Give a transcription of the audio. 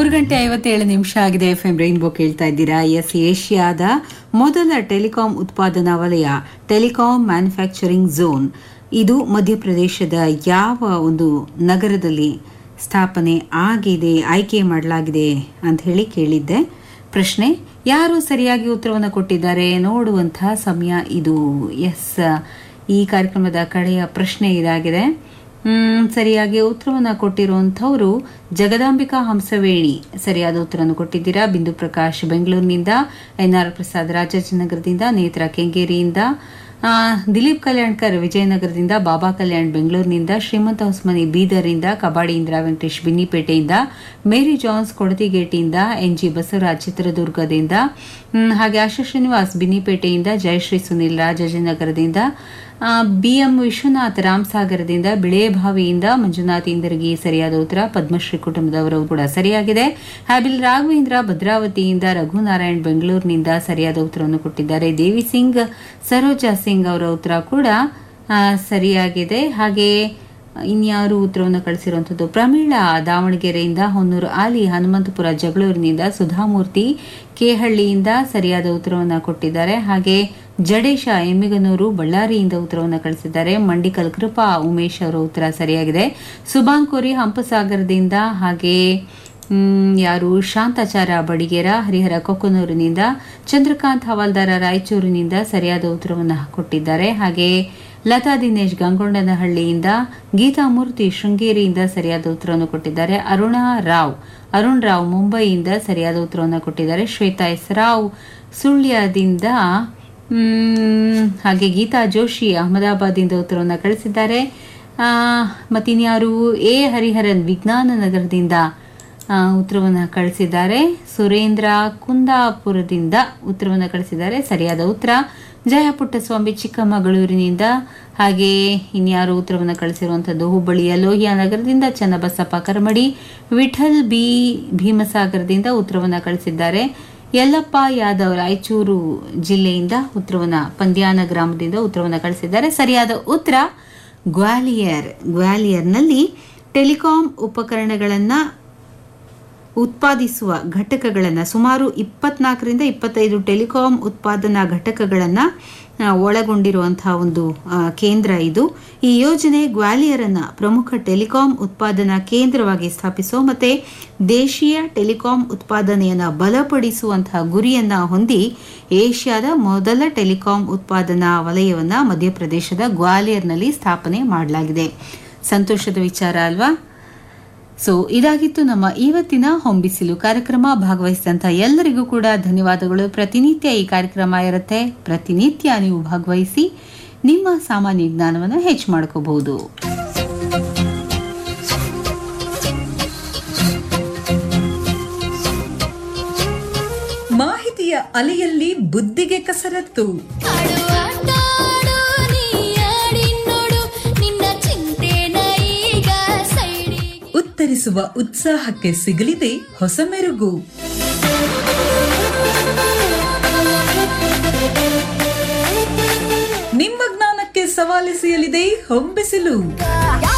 ಗಂಟೆ ಐವತ್ತೇಳು ನಿಮಿಷ ಆಗಿದೆ ಎಫ್ ಎಂ ರೈನ್ಬೋ ಕೇಳ್ತಾ ಇದ್ದೀರಾ ಎಸ್ ಏಷ್ಯಾದ ಮೊದಲ ಟೆಲಿಕಾಂ ಉತ್ಪಾದನಾ ವಲಯ ಟೆಲಿಕಾಂ ಮ್ಯಾನುಫ್ಯಾಕ್ಚರಿಂಗ್ ಝೋನ್ ಇದು ಮಧ್ಯಪ್ರದೇಶದ ಯಾವ ಒಂದು ನಗರದಲ್ಲಿ ಸ್ಥಾಪನೆ ಆಗಿದೆ ಆಯ್ಕೆ ಮಾಡಲಾಗಿದೆ ಅಂತ ಹೇಳಿ ಕೇಳಿದ್ದೆ ಪ್ರಶ್ನೆ ಯಾರು ಸರಿಯಾಗಿ ಉತ್ತರವನ್ನು ಕೊಟ್ಟಿದ್ದಾರೆ ನೋಡುವಂತಹ ಸಮಯ ಇದು ಎಸ್ ಈ ಕಾರ್ಯಕ್ರಮದ ಕಡೆಯ ಪ್ರಶ್ನೆ ಇದಾಗಿದೆ ಹ್ಮ್, ಸರಿಯಾಗಿ ಉತ್ತರವನ್ನು ಕೊಟ್ಟಿರುವಂಥವರು ಜಗದಾಂಬಿಕಾ ಹಂಸವೇಣಿ ಸರಿಯಾದ ಉತ್ತರವನ್ನು ಕೊಟ್ಟಿದ್ದೀರಾ ಬಿಂದು ಪ್ರಕಾಶ್ ಬೆಂಗಳೂರಿನಿಂದ ಎನ್ ಆರ್ ಪ್ರಸಾದ್ ರಾಜಾಜಿನಗರದಿಂದ ನೇತ್ರ ಕೆಂಗೇರಿಯಿಂದ ಆ, ದಿಲೀಪ್ ಕಲ್ಯಾಣ್ಕರ್ ವಿಜಯನಗರದಿಂದ ಬಾಬಾ ಕಲ್ಯಾಣ್ ಬೆಂಗಳೂರಿನಿಂದ ಶ್ರೀಮಂತ ಹೊಸ್ಮನಿ ಬೀದರ್ನಿಂದ ಕಬಾಡಿ ಇಂದಿರಾ ವೆಂಕಟೇಶ್ ಬಿನ್ನಿಪೇಟೆಯಿಂದ ಮೇರಿ ಜಾನ್ಸ್ ಕೊಡತಿಗೇಟಿಯಿಂದ ಎನ್ ಜಿ ಬಸವರಾಜ್ ಚಿತ್ರದುರ್ಗದಿಂದ ಹ್ಮ್, ಹಾಗೆ ಆಶಾ ಶ್ರೀನಿವಾಸ್ ಬಿನ್ನಿಪೇಟೆಯಿಂದ ಜಯಶ್ರೀ ಸುನಿಲ್ ರಾಜಾಜಿನಗರದಿಂದ ಬಿಎಂ ವಿಶ್ವನಾಥ್ ರಾಮಸಾಗರದಿಂದ ಬಿಳೆಬಾವಿಯಿಂದ ಮಂಜುನಾಥ್ ಇಂದರ್ಗಿ ಸರಿಯಾದ ಉತ್ತರ ಪದ್ಮಶ್ರೀ ಕುಟುಂಬದವರು ಕೂಡ ಸರಿಯಾಗಿದೆ ಹ್ಯಾಬಿಲ್ ರಾಘವೇಂದ್ರ ಭದ್ರಾವತಿಯಿಂದ ರಘುನಾರಾಯಣ್ ಬೆಂಗಳೂರಿನಿಂದ ಸರಿಯಾದ ಉತ್ತರವನ್ನು ಕೊಟ್ಟಿದ್ದಾರೆ ದೇವಿ ಸಿಂಗ್ ಸರೋಜಾ ಸಿಂಗ್ ಅವರ ಉತ್ತರ ಕೂಡ ಆ, ಸರಿಯಾಗಿದೆ ಹಾಗೆಯೇ ಇನ್ಯಾರು ಉತ್ತರವನ್ನು ಕಳಿಸಿರುವಂಥದ್ದು ಪ್ರಮೀಳಾ ದಾವಣಗೆರೆಯಿಂದ ಹೊನ್ನೂರು ಆಲಿ ಹನುಮಂತಪುರ ಜಗಳೂರಿನಿಂದ ಸುಧಾಮೂರ್ತಿ ಕೇಹಳ್ಳಿಯಿಂದ ಸರಿಯಾದ ಉತ್ತರವನ್ನು ಕೊಟ್ಟಿದ್ದಾರೆ ಹಾಗೆ ಜಡೇಶ ಎಮ್ಮಿಗನೂರು ಬಳ್ಳಾರಿಯಿಂದ ಉತ್ತರವನ್ನು ಕಳಿಸಿದ್ದಾರೆ ಮಂಡಿಕಲ್ ಕೃಪಾ ಉಮೇಶ್ ಅವರ ಉತ್ತರ ಸರಿಯಾಗಿದೆ ಸುಬಾಂಕೋರಿ ಹಂಪಸಾಗರದಿಂದ ಹಾಗೆ ಮ್, ಯಾರು ಶಾಂತಾಚಾರ ಬಡಿಗೇರ ಹರಿಹರ ಕೊಕ್ಕನೂರಿನಿಂದ ಚಂದ್ರಕಾಂತ್ ಹವಾಲ್ದಾರ ರಾಯಚೂರಿನಿಂದ ಸರಿಯಾದ ಉತ್ತರವನ್ನು ಕೊಟ್ಟಿದ್ದಾರೆ ಹಾಗೆ ಲತಾ ದಿನೇಶ್ ಗಂಗೊಂಡನಹಳ್ಳಿಯಿಂದ ಗೀತಾಮೂರ್ತಿ ಶೃಂಗೇರಿಯಿಂದ ಸರಿಯಾದ ಉತ್ತರವನ್ನು ಕೊಟ್ಟಿದ್ದಾರೆ ಅರುಣಾ ರಾವ್ ಅರುಣ್ ರಾವ್ ಮುಂಬೈಯಿಂದ ಸರಿಯಾದ ಉತ್ತರವನ್ನು ಕೊಟ್ಟಿದ್ದಾರೆ ಶ್ವೇತಾ ಎಸ್ ರಾವ್ ಸುಳ್ಯದಿಂದ ಮ್, ಹಾಗೆ ಗೀತಾ ಜೋಶಿ ಅಹಮದಾಬಾದಿಂದ ಉತ್ತರವನ್ನು ಕಳಿಸಿದ್ದಾರೆ ಆ, ಮತ್ತಿನ್ಯಾರು ಎ ಹರಿಹರನ್ ವಿಜ್ಞಾನ ನಗರದಿಂದ ಆ, ಉತ್ತರವನ್ನು ಕಳಿಸಿದ್ದಾರೆ ಸುರೇಂದ್ರ ಕುಂದಾಪುರದಿಂದ ಉತ್ತರವನ್ನು ಕಳಿಸಿದ್ದಾರೆ ಸರಿಯಾದ ಉತ್ತರ ಜಯ ಪುಟ್ಟಸ್ವಾಮಿ ಚಿಕ್ಕಮಗಳೂರಿನಿಂದ ಹಾಗೆ ಇನ್ಯಾರು ಉತ್ತರವನ್ನು ಕಳಿಸಿರುವಂಥದ್ದು ಹುಬ್ಬಳ್ಳಿಯ ಲೋಹಿಯಾ ನಗರದಿಂದ ಚನ್ನಬಸಪ್ಪ ಕರಮಡಿ ವಿಠಲ್ ಬಿ ಭೀಮಸಾಗರದಿಂದ ಉತ್ತರವನ್ನು ಕಳಿಸಿದ್ದಾರೆ ಯಲ್ಲಪ್ಪ ಯಾದವ್ ರಾಯಚೂರು ಜಿಲ್ಲೆಯಿಂದ ಉತ್ತರವನ್ನು ಪಂದ್ಯಾನ ಗ್ರಾಮದಿಂದ ಉತ್ತರವನ್ನು ಕಳಿಸಿದ್ದಾರೆ ಸರಿಯಾದ ಉತ್ತರ ಗ್ವಾಲಿಯರ್ ಗ್ವಾಲಿಯರ್ನಲ್ಲಿ ಟೆಲಿಕಾಂ ಉಪಕರಣಗಳನ್ನು ಉತ್ಪಾದಿಸುವ ಘಟಕಗಳನ್ನು ಸುಮಾರು ಇಪ್ಪತ್ನಾಲ್ಕರಿಂದ ಇಪ್ಪತ್ತೈದು ಟೆಲಿಕಾಂ ಉತ್ಪಾದನಾ ಘಟಕಗಳನ್ನು ಒಳಗೊಂಡಿರುವಂತಹ ಒಂದು ಆ, ಕೇಂದ್ರ ಇದು ಈ ಯೋಜನೆ ಗ್ವಾಲಿಯರನ್ನ ಪ್ರಮುಖ ಟೆಲಿಕಾಂ ಉತ್ಪಾದನಾ ಕೇಂದ್ರವಾಗಿ ಸ್ಥಾಪಿಸುವ ಮತ್ತೆ ದೇಶೀಯ ಟೆಲಿಕಾಂ ಉತ್ಪಾದನೆಯನ್ನು ಬಲಪಡಿಸುವಂತಹ ಗುರಿಯನ್ನ ಹೊಂದಿ ಏಷ್ಯಾದ ಮೊದಲ ಟೆಲಿಕಾಂ ಉತ್ಪಾದನಾ ವಲಯವನ್ನ ಮಧ್ಯಪ್ರದೇಶದ ಗ್ವಾಲಿಯರ್ನಲ್ಲಿ ಸ್ಥಾಪನೆ ಮಾಡಲಾಗಿದೆ ಸಂತೋಷದ ವಿಚಾರ ಅಲ್ವಾ ಸೊ ಇದಾಗಿತ್ತು ನಮ್ಮ ಇವತ್ತಿನ ಹೊಂಬಿಸಿಲು ಕಾರ್ಯಕ್ರಮ ಭಾಗವಹಿಸಿದಂಥ ಎಲ್ಲರಿಗೂ ಕೂಡ ಧನ್ಯವಾದಗಳು ಪ್ರತಿನಿತ್ಯ ಈ ಕಾರ್ಯಕ್ರಮ ಇರುತ್ತೆ ಪ್ರತಿನಿತ್ಯ ನೀವು ಭಾಗವಹಿಸಿ ನಿಮ್ಮ ಸಾಮಾನ್ಯ ಜ್ಞಾನವನ್ನು ಹೆಚ್ಚು ಮಾಡ್ಕೋಬಹುದು ಮಾಹಿತಿಯ ಅಲೆಯಲ್ಲಿ ಬುದ್ಧಿಗೆ ಕಸರತ್ತು ಉತ್ತರಿಸುವ ಉತ್ಸಾಹಕ್ಕೆ ಸಿಗಲಿದೆ ಹೊಸ ಮೆರುಗು ನಿಮ್ಮ ಜ್ಞಾನಕ್ಕೆ ಸವಾಲಿಸಲಿದೆ ಹೊಂಬಿಸಿಲು